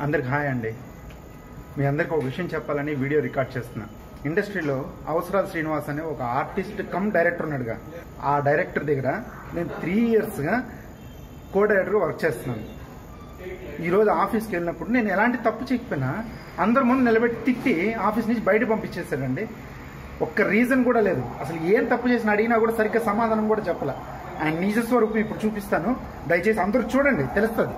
అందరికి హాయ్ అండి మీ అందరికి ఒక విషయం చెప్పాలని వీడియో రికార్డ్ చేస్తున్నా ఇండస్ట్రీలో అవసరాలు శ్రీనివాస్ అనే ఒక ఆర్టిస్ట్ కమ్ డైరెక్టర్ ఉన్నాడుగా ఆ డైరెక్టర్ దగ్గర నేను త్రీ ఇయర్స్గా కో డైరెక్టర్గా వర్క్ చేస్తున్నాను ఈరోజు ఆఫీస్కి వెళ్ళినప్పుడు నేను ఎలాంటి తప్పు చేయకపోయినా అందరి ముందు నిలబెట్టి తిట్టి ఆఫీస్ నుంచి బయట పంపించేశాడండి ఒక్క రీజన్ కూడా లేదు అసలు ఏం తప్పు చేసిన అడిగినా కూడా సరిగ్గా సమాధానం కూడా చెప్పలే ఆయన నిజ స్వరూపం ఇప్పుడు చూపిస్తాను దయచేసి అందరూ చూడండి తెలుస్తుంది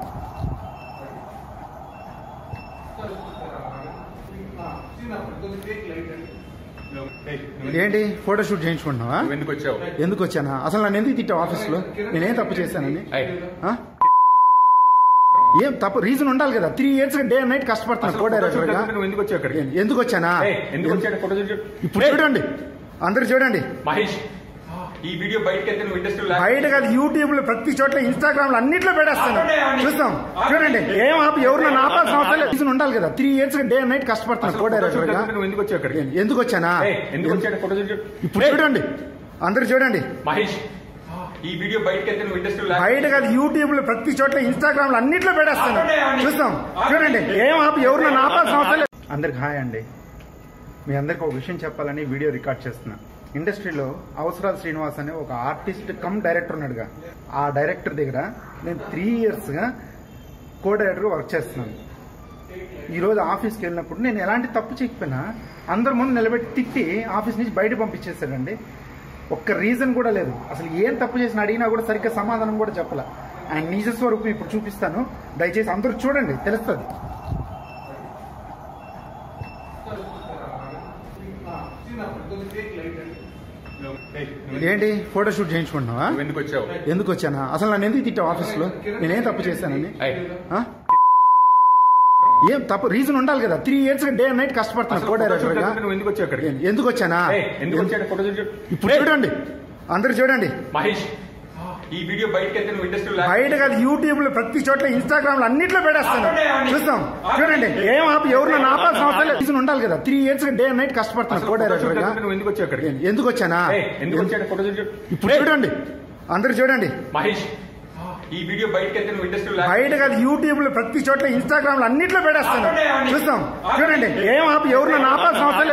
ఏంటి ఫోటోషూట్ చేయించుకుంటున్నావా నువ్వు ఎందుకు వచ్చావు ఎందుకు వచ్చానా అసలు నన్ను ఎందుకు తిట్టావు ఆఫీస్లో నేనేం తప్పు చేశానని ఏయ్, ఆ? ఏం తప్పు రీజన్ ఉండాలి కదా three years day and night కష్టపడుతున్నా అసలు కో ఫోటో డైరెక్టర్ షూట్ గా చేస్తుంటే నువ్వు ఎందుకు వచ్చావు ఇక్కడికి ఎందుకు వచ్చానా ఏయ్, ఎందుకు వచ్చాడు ఫోటో షూట్ చేయ- ఇప్పుడు చూడండి అందరు చూడండి మహేష్ ఈ వీడియో బయటకి వెళ్తే నువ్వు ఇండస్ట్రీ బయట కాదు యూట్యూబ్ లో ప్రతి చోట్ల ఇన్స్టాగ్రామ్ లో అన్నిట్లో పెట్టేస్తాను చూస్తాం చూడండి ఏం ఆపి ఎవరు నన్ను ఆపాల్సిన అవసరం లేదు రీజన్ ఉండాలి కదా three years day and night కష్టపడుతున్నా కో డైరెక్టర్ గా నువ్వు ఎందుకు వచ్చావు ఇక్కడికి ఎందుకు వచ్చానా ఏయ్, ఎందుకు వచ్చాడు ఫోటో షూట్ చేయ- ఇప్పుడు చూడండి అందరు చూడండి మహేష్ ఈ వీడియో బయటకి వెళ్తే నువ్వు ఇండస్ట్రీ బయట కాదు యూట్యూబ్ లో ప్రతి చోట్ల ఇన్స్టాగ్రామ్ లో అన్నిట్లో పెట్టేస్తాను చూస్తాం చూడండి ఏం ఆపి ఎవరు నన్ను ఆపాల్సిన అవసరం లేదు అందరికి హాయ్ అండి మీ అందరికి ఒక విషయం చెప్పాలని వీడియో రికార్డ్ చేస్తున్నా ఇండస్ట్రీలో అవసరాలు శ్రీనివాస్ అనే ఒక ఆర్టిస్ట్ కమ్ డైరెక్టర్ ఉన్నాడుగా ఆ డైరెక్టర్ దగ్గర నేను త్రీ ఇయర్స్గా కో డైరెక్టర్గా వర్క్ చేస్తున్నాను ఈరోజు ఆఫీస్కి వెళ్ళినప్పుడు నేను ఎలాంటి తప్పు చేయకపోయినా అందరి ముందు నిలబెట్టి తిట్టి ఆఫీస్ నుంచి బయట పంపించేశాడండి ఒక్క రీజన్ కూడా లేదు అసలు ఏం తప్పు చేసిన అడిగినా కూడా సరిగ్గా సమాధానం కూడా చెప్పలే ఆయన నిజ స్వరూపం ఇప్పుడు చూపిస్తాను దయచేసి అందరూ చూడండి తెలుస్తుంది ఏయ్, నువ్వు ఏంటి ఫోటోషూట్ చేయించుకుంటున్నావా నువ్వు ఎందుకు వచ్చావు ఎందుకు వచ్చానా అసలు నన్ను ఎందుకు తిట్టావు ఆఫీస్లో నేనేం తప్పు చేశానని ఏయ్, ఆ? ఏం తప్పు రీజన్ ఉండాలి కదా three years day and night కష్టపడుతున్నా అసలు కో ఫోటో షూట్ డైరెక్టర్ గా చేస్తుంటే నువ్వు ఎందుకు వచ్చావు ఇక్కడికి ఎందుకు వచ్చానా ఏయ్, ఎందుకు వచ్చాడు ఫోటో షూట్ చేయ- ఇప్పుడు చూడండి అందరు చూడండి మహేష్ ఈ వీడియో బయటకి వెళ్తే నువ్వు ఇండస్ట్రీ బయట కాదు యూట్యూబ్ లో ప్రతి చోట్ల ఇన్స్టాగ్రామ్ లో అన్నిట్లో పెట్టేస్తాను చూస్తాం చూడండి ఏం ఆపి ఎవరు నన్ను ఆపాల్సిన అవసరం లేదు రీజన్ ఉండాలి కదా three years day and night కష్టపడుతున్నా కో డైరెక్టర్ గా నువ్వు ఎందుకు వచ్చావు ఇక్కడికి ఎందుకు వచ్చానా ఏయ్, ఎందుకు వచ్చాడు ఫోటో షూట్ చేయ- ఇప్పుడు చూడండి అందరు చూడండి మహేష్ ఈ వీడియో బయటకి వెళ్తే నువ్వు ఇండస్ట్రీ బయట కాదు యూట్యూబ్ లో ప్రతి చోట్ల ఇన్స్టాగ్రామ్ లో అన్నిట్లో పెట్టేస్తాను చూస్తాం చూడండి ఏం ఆపి ఎవరు నన్ను ఆపాల్సిన అవసరం లేదు